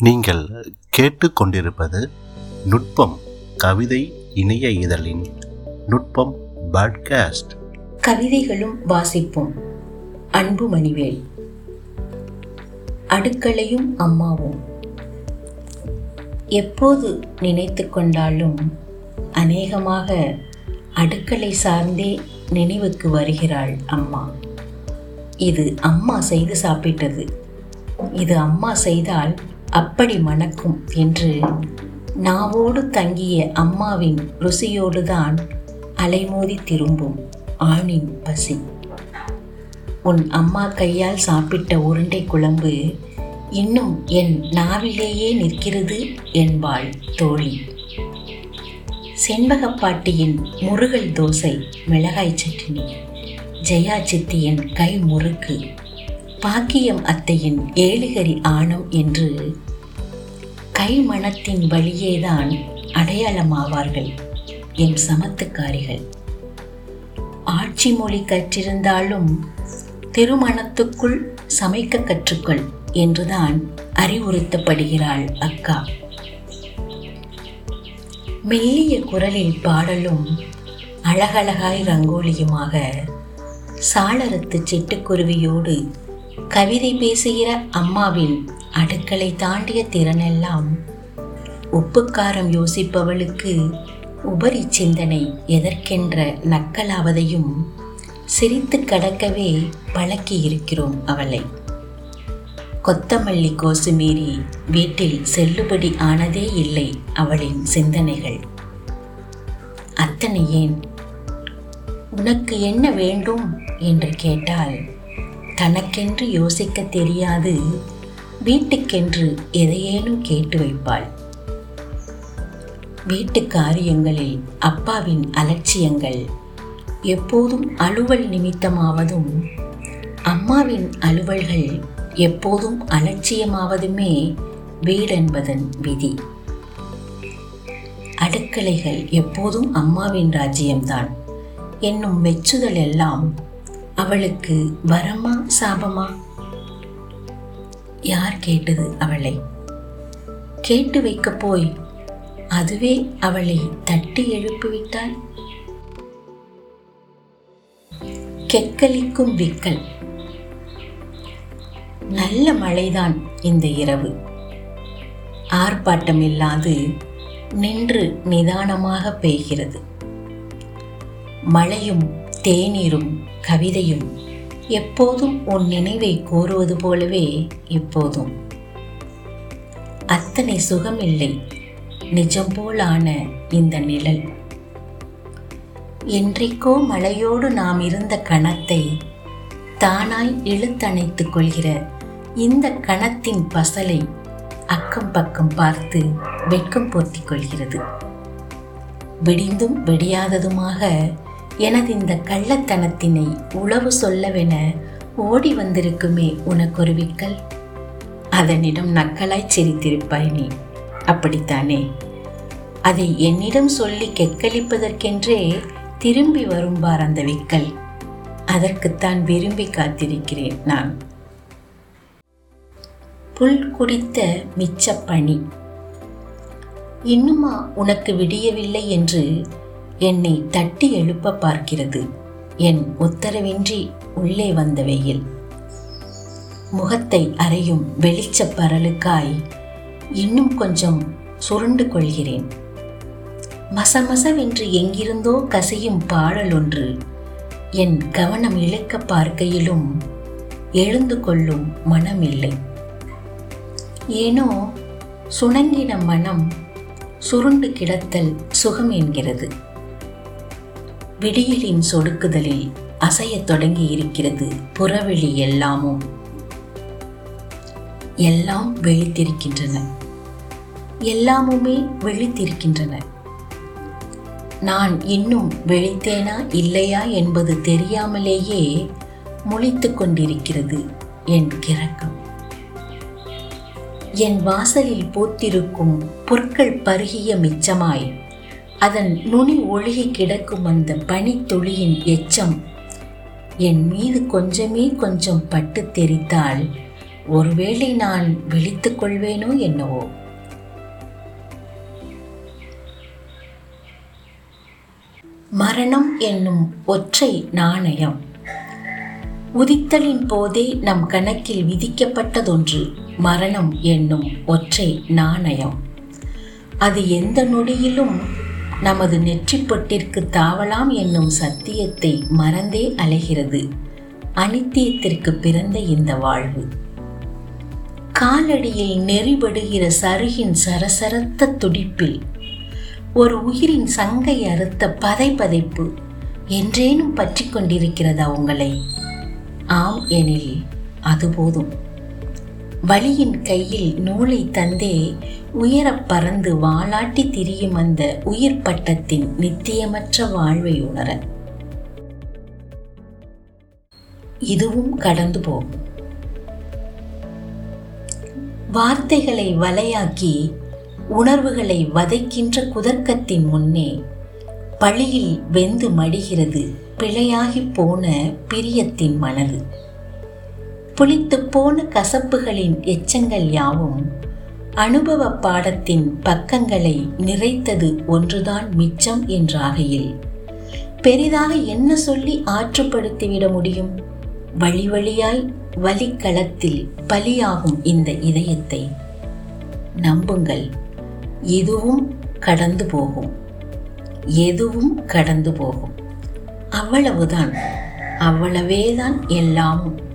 நீங்கள் கேட்டுக்கொண்டிருப்பது நுட்பம் கவிதை இணைய இதழின் நுட்பம் பாட்காஸ்ட் கவிதைகளும் வாசிப்போம் அன்பு மணிவேல் அடுக்களையும் அம்மாவும் எப்போது நினைத்து கொண்டாலும் அநேகமாக அடுக்களை சார்ந்தே நினைவுக்கு வருகிறாள் அம்மா இது அம்மா செய்து சாப்பிட்டது இது அம்மா செய்தால் அப்படி மணக்கும் என்று நாவோடு தங்கிய அம்மாவின் ருசியோடுதான் அலைமோதி திரும்பும் ஆணின் பசி உன் அம்மா கையால் சாப்பிட்ட உருண்டை குழம்பு இன்னும் என் நாவிலேயே நிற்கிறது என்பாள் தோழி செண்பகப்பாட்டியின் முருகல் தோசை மிளகாய் சட்னி ஜெயா சித்தியின் கை முறுக்கு பாக்கியம் அத்தையின் ஏழுகரி ஆணம் என்று கை மணத்தின் வழியேதான் அடையாளமாவார்கள் என் சமத்துக்காரிகள் ஆட்சி மொழி கற்றிருந்தாலும் திருமணத்துக்குள் சமைக்க கற்றுக்கொள் என்றுதான் அறிவுறுத்தப்படுகிறாள் அக்கா மெல்லிய குரலில் பாடலும் அழகழகாய் ரங்கோலியுமாக சாளரத்து சிட்டுக்குருவியோடு கவிதை பேசுகிற அம்மாவின் அடுக்களை தாண்டிய திறனெல்லாம் உப்புக்காரம் யோசிப்பவளுக்கு உபரி சிந்தனை எதற்கென்ற நக்கலாவதையும் சிரித்து கடக்கவே பழக்கி இருக்கிறோம் அவளை கொத்தமல்லி கோசு மீறி வீட்டில் செல்லுபடி ஆனதே இல்லை அவளின் சிந்தனைகள் அத்தனை ஏன் உனக்கு என்ன வேண்டும் என்று கேட்டால் தனக்கென்று யோசிக்க தெரியாது வீட்டுக்கென்று எதையேனும் கேட்டு வைப்பாள் வீட்டு காரியங்களில் அப்பாவின் அலட்சியங்கள் எப்போதும் அலுவல் நிமித்தமாவதும் அம்மாவின் அலுவல்கள் எப்போதும் அலட்சியமாவதுமே வீடென்பதன் விதி அடுக்கலைகள் எப்போதும் அம்மாவின் ராஜ்யம்தான் என்னும் மெச்சுதல் எல்லாம் அவளுக்கு வரமா சாபமா யார் கேட்டது அவளை கேட்டு வைக்க போய் அதுவே அவளை தட்டி எழுப்பிவிட்டால் கெக்கலிக்கும் விக்கல் நல்ல மழைதான் இந்த இரவு ஆர்ப்பாட்டம் இல்லாது நின்று நிதானமாக பெய்கிறது மழையும் தேநீரும் கவிதையும் எப்போதும் உன் நினைவை கோருவது போலவே இப்போதும் அத்தனை சுகமில்லை நிஜம் போலான இந்த நிழல் என்றைக்கோ மழையோடு நாம் இருந்த கணத்தை தானாய் இழுத்தணைத்துக் கொள்கிற இந்த கணத்தின் பசலை அக்கம் பக்கம் பார்த்து வெட்கம் போர்த்திக் கொள்கிறது விடிந்தும் விடியாததுமாக எனது இந்த கள்ளத்தனத்தினை உளவு சொல்லவென ஓடி வந்திருக்குமே உனக்கொரு விக்கல் அதனிடம் நக்கலாய் சிரித்திருப்பாய் நீ அப்படித்தானே அதை என்னிடம் சொல்லி கெக்களிப்பதற்கென்றே திரும்பி வரும்பார் அந்த விக்கல் அதற்குத்தான் விரும்பி காத்திருக்கிறேன் நான் புல் குடித்த மிச்ச பனி இன்னுமா உனக்கு விடியவில்லை என்று என்னை தட்டி எழுப்ப பார்க்கிறது என் உத்தரவின்றி உள்ளே வந்த வெயில் முகத்தை அறையும் வெளிச்சப் பரலுக்காய் இன்னும் கொஞ்சம் சுருண்டு கொள்கிறேன் மசமசவென்று எங்கிருந்தோ கசியும் பாடல் ஒன்று என் கவனம் இழுக்க பார்க்கையிலும் எழுந்து கொள்ளும் மனமில்லை ஏனோ சுணங்கின மனம் சுருண்டு கிடத்தல் சுகம் என்கிறது விடியலின் சொடுக்குதலில் அசையத் தொடங்கி இருக்கிறது புறவெளி எல்லாமும் எல்லாம் விழித்திருக்கின்றன எல்லாமுமே விழித்திருக்கின்றன நான் இன்னும் விழித்தேனா இல்லையா என்பது தெரியாமலேயே முழித்து கொண்டிருக்கிறது என் கிறக்கம் என் வாசலில் பூத்திருக்கும் புற்கள் பருகிய மிச்சமாய் அதன் நுனி ஒழுகி கிடக்கும் அந்த பனித்துளியின் எச்சம் என் மீது கொஞ்சமே கொஞ்சம் பட்டு தெரித்தால் ஒருவேளை நான் விழித்துக் கொள்வேனோ என்னவோ மரணம் என்னும் ஒற்றை நாணயம் உதித்தலின் போதே நம் கணக்கில் விதிக்கப்பட்டதொன்று மரணம் என்னும் ஒற்றை நாணயம் அது எந்த நொடியிலும் நமது நெற்றிப்பொட்டிற்கு தாவலாம் என்னும் சத்தியத்தை மறந்தே அலைகிறது அனித்தியத்திற்கு பிறந்த இந்த வாழ்வு காலடியில் நெறிபடுகிற சருகின் சரசரத்த துடிப்பில் ஒரு உயிரின் சங்கை அறுத்த பதைபதைப்பு என்றேனும் பற்றி கொண்டிருக்கிறதா உங்களை ஆம் எனில் அது போதும் வழியின் கையில் நூலை தந்தே உயரப் பறந்து வாளாட்டி திரியும் அந்த உயிர் பட்டத்தின் நித்தியமற்ற வாழ்வை உணர இதுவும் கடந்து போகும் வார்த்தைகளை வலையாக்கி உணர்வுகளை வதைக்கின்ற குதர்க்கத்தின் முன்னே பழியில் வெந்து மடிகிறது பிழையாகி போன பிரியத்தின் மனது புளித்து போன கசப்புகளின் எச்சங்கள் யாவும் அனுபவ பாடத்தின் பக்கங்களை நிறைத்தது ஒன்றுதான் மிச்சம் என்றாகையில் பெரிதாக என்ன சொல்லி ஆற்றுப்படுத்திவிட முடியும் வழி வழியாய் வலிக்களத்தில் பலியாகும் இந்த இதயத்தை நம்புங்கள் இதுவும் கடந்து போகும் எதுவும் கடந்து போகும் அவ்வளவுதான் அவ்வளவேதான் எல்லாமும்